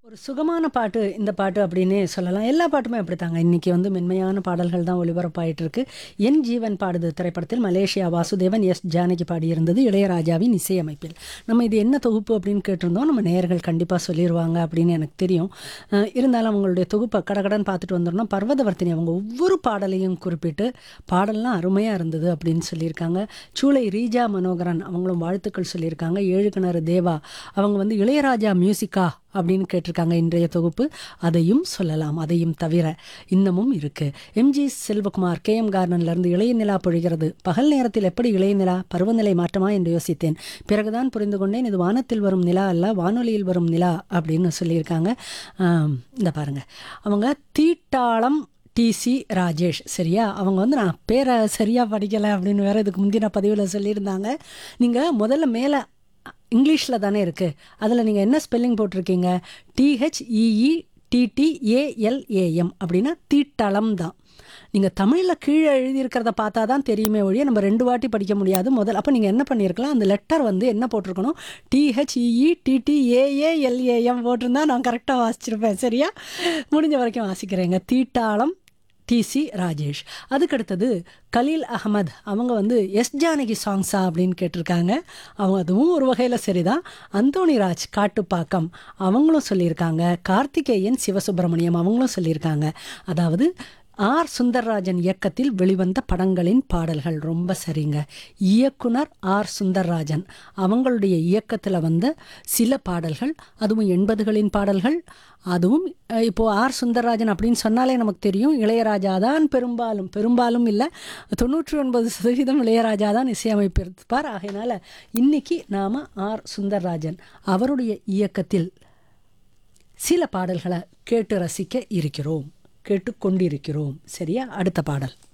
ஒரு சுகமான பாட்டு இந்த பாட்டு அப்படின்னே சொல்லலாம் எல்லா பாட்டுமே அப்படித்தாங்க இன்னைக்கு வந்து மென்மையான பாடல்கள் தான் ஒளிபரப்பாயிட்டு இருக்கு என் ஜீவன் பாடுது திரைப்படத்தில் மலேசியா வாசுதேவன் எஸ் ஜானகி பாடியிருந்தது இளையராஜாவின் இசையமைப்பில் நம்ம இது என்ன தொகுப்பு அப்படின்னு கேட்டிருந்தோம் நம்ம நேயர்கள் கண்டிப்பாக சொல்லிடுவாங்க அப்படின்னு எனக்கு தெரியும் அஹ் இருந்தாலும் அவங்களுடைய தொகுப்பை கடகடன் பார்த்துட்டு வந்துடணும் பர்வதவர்த்தினி அவங்க ஒவ்வொரு பாடலையும் குறிப்பிட்டு பாடல்லாம் அருமையாக இருந்தது அப்படின்னு சொல்லியிருக்காங்க சூளை ரீஜா மனோகரன் அவங்களும் வாழ்த்துக்கள் சொல்லியிருக்காங்க ஏழு கிணறு தேவா அவங்க வந்து இளையராஜா மியூசிக்கா அப்படின்னு கேட்டிருக்காங்க இன்றைய தொகுப்பு அதையும் சொல்லலாம் அதையும் தவிர இன்னமும் இருக்கு எம்ஜி செல்வகுமார் கே எம் கார்டன்லேருந்து இளைய நிலா பொழிகிறது பகல் நேரத்தில் எப்படி இளைய நிலா பருவநிலை மாற்றமா என்று யோசித்தேன் பிறகுதான் புரிந்து கொண்டேன் இது வானத்தில் வரும் நிலா அல்ல வானொலியில் வரும் நிலா அப்படின்னு சொல்லியிருக்காங்க ஆம், இந்த பாருங்க அவங்க தீட்டாளம் டிசி ராஜேஷ் சரியா அவங்க வந்து நான் பேரை சரியாக படிக்கலை அப்படின்னு வேற இதுக்கு முந்தின பதிவில் சொல்லியிருந்தாங்க நீங்கள் முதல்ல மேலே இங்கிலீஷில் தானே இருக்குது அதில் நீங்கள் என்ன ஸ்பெல்லிங் போட்டிருக்கீங்க டிஹெச்இஇ டிடிஏஎல்ஏஎம் அப்படின்னா தீட்டளம் தான் நீங்கள் தமிழில் கீழே எழுதியிருக்கிறத பார்த்தா தான் தெரியுமே ஒழிய நம்ம ரெண்டு வாட்டி படிக்க முடியாது முதல் அப்போ நீங்கள் என்ன பண்ணியிருக்கலாம் அந்த லெட்டர் வந்து என்ன போட்டிருக்கணும் டிஹெச்இஇ டிடிஏஏஎல்ஏஎம் போட்டிருந்தா நான் கரெக்டாக வாசிச்சிருப்பேன் சரியா முடிஞ்ச வரைக்கும் வாசிக்கிறேங்க தீட்டாளம் டிசி ராஜேஷ் அதுக்கடுத்தது கலீல் அகமது அவங்க வந்து எஸ் ஜானகி சாங்ஸா அப்படின்னு கேட்டிருக்காங்க அவங்க அதுவும் ஒரு வகையில் சரிதான் அந்தோணிராஜ் காட்டுப்பாக்கம் அவங்களும் சொல்லியிருக்காங்க கார்த்திகேயன் சிவசுப்பிரமணியம் அவங்களும் சொல்லியிருக்காங்க அதாவது ஆர் சுந்தர்ராஜன் இயக்கத்தில் வெளிவந்த படங்களின் பாடல்கள் ரொம்ப சரிங்க இயக்குனர் ஆர் சுந்தர்ராஜன் அவங்களுடைய இயக்கத்தில் வந்த சில பாடல்கள் அதுவும் எண்பதுகளின் பாடல்கள் அதுவும் அஹ், இப்போ ஆர் சுந்தர்ராஜன் அப்படின்னு சொன்னாலே நமக்கு தெரியும் இளையராஜா தான் பெரும்பாலும் பெரும்பாலும் இல்லை தொண்ணூற்றி ஒன்பது சதவீதம் இளையராஜா தான் இசையமைப்பிருப்பார் ஆகையினால இன்னைக்கு நாம் ஆர் சுந்தர்ராஜன் அவருடைய இயக்கத்தில் சில பாடல்களை கேட்டு ரசிக்க இருக்கிறோம் கேட்டுக்கொண்டிருக்கிறோம் சரியா அடுத்த பாடல்